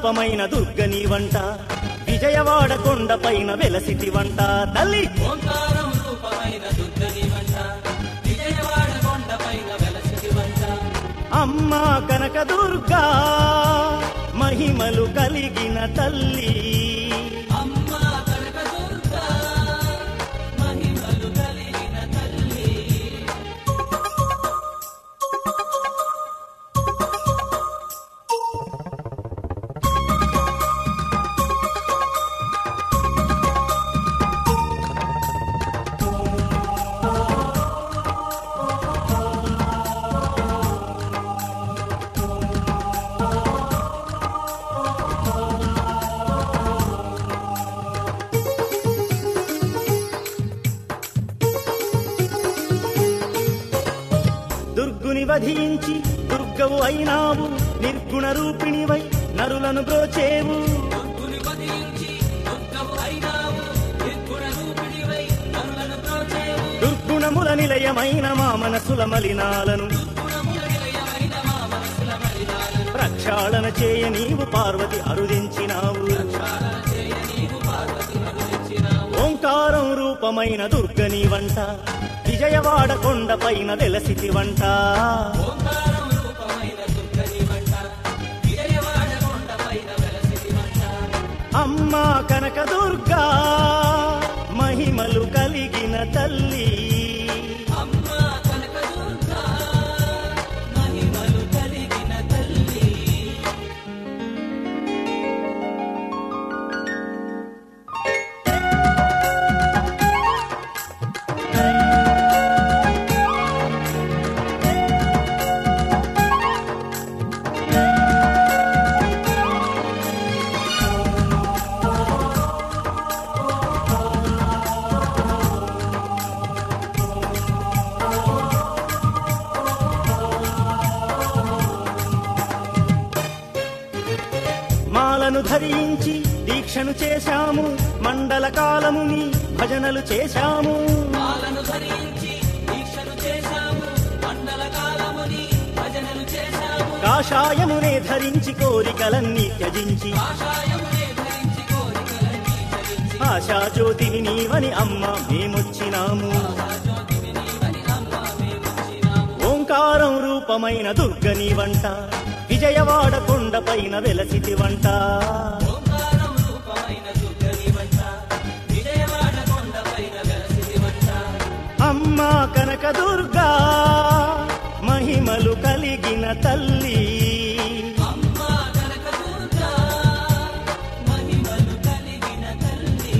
రూపమైన దుర్గని వంట విజయవాడ కొండపైన వెలసిటి వంట తల్లి ఓంకారం రూపమైన దుర్గని వంట విజయవాడ కొండపైన వెలసిటి వంట అమ్మ కనక దుర్గా మహిమలు కలిగిన తల్లి అమ్మ కనక దుర్గా మహిమలు కలిగిన తల్లి దుర్గుని వధించి దుర్గవు అయినావు నిర్గుణ రూపిణివై నరులను బ్రోచేవు దుర్గుని వధించి దుర్గవు అయినావు నిర్గుణ రూపిణివై నరులను ప్రోచేవు దుర్గుణముల నిలయమైన మా మనసుల మలినాలను గుణముల నిలయమైన మా మనసుల మలినాలను ప్రక్షాళన చేయ నీవు పార్వతి అరుదించినావు చాలన చేయ నీవు పార్వతి అనురించినావు ఓంకారం రూపమైన దుర్గని వంట విజయవాడ కొండపైన వెలసిటి వంట ఓంకారం రూపమైన దుర్గని వంట విజయవాడ కొండపైన వెలసిటి వంట అమ్మ కనక దుర్గా మహిమలు కలిగిన తల్లి అమ్మ కనక దుర్గా మహిమలు కలిగిన తల్లి మాలను ధరించి దీక్షను చేశాము మండల కాలముని భజనలు చేశాము పాలను ధరించి దీక్షను చేశాము మండల కాలముని భజనలు చేశాము కాషాయమునే ధరించి కోరికలన్నీ త్యజించి కాషాయమునే ధరించి కోరికలన్నీ చరించి ఆశా జ్యోతిని నీవని అమ్మ మేమొచ్చినాము జ్యోతిని నీవని అమ్మ మేమొచ్చినాము ఓంకారం రూపమైన దుర్గని వంట విజయవాడ కొండపైన వెలసిటి వంట ఓంకారం రూపమైన దుర్గని వంట విజయవాడ కొండపైన వెలసిటి వంట అమ్మ కనక దుర్గా మహిమలు కలిగిన తల్లి అమ్మ కనక దుర్గా మహిమలు కలిగిన తల్లి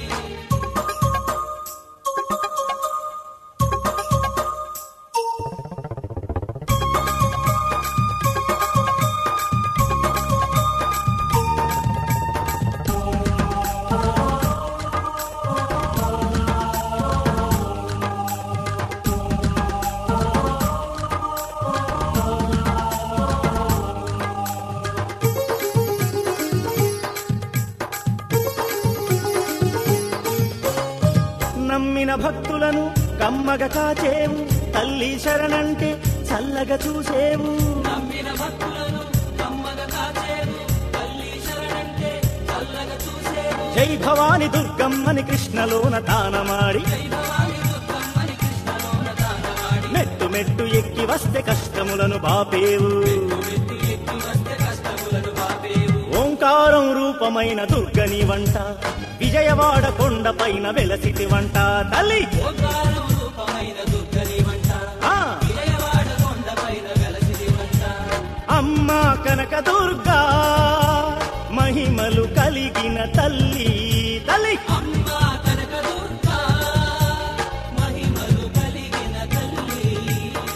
నమ్మిన భక్తులను కమ్మగ కాచేవు తల్లి శరణంటే చల్లగా చూసేవు నమ్మిన భక్తులను కమ్మగ కాచేవు తల్లి శరణంటే చల్లగా చూసేవు జై భవాని దుర్గమ్మని కృష్ణలోన తానమాడి భవాని దుర్గమ్మని కృష్ణలోన దానవాడి మెట్టు మెట్టు ఎక్కి వస్తే కష్టములను బాపేవు ఎత్తి ఎత్తి వస్తే కష్టములను బాపేవు ఓంకారం రూపమైన దుర్గని వంట విజయవాడ కొండపైన వెలసిటి వంట తల్లి ఓంకారం రూపమైన దుర్గని వంట ఆ విజయవాడ కొండపైన వెలసిది వంట అమ్మ కనక దుర్గా మహిమలు కలిగిన తల్లి తల్లి అమ్మ కనక దుర్గా మహిమలు కలిగిన తల్లి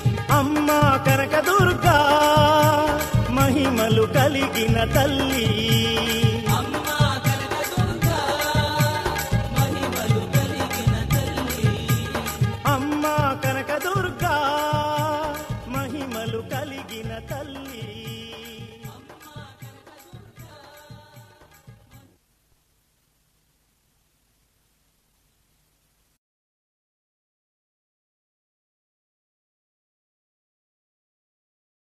అమ్మ కనక దుర్గా మహిమలు కలిగిన తల్లి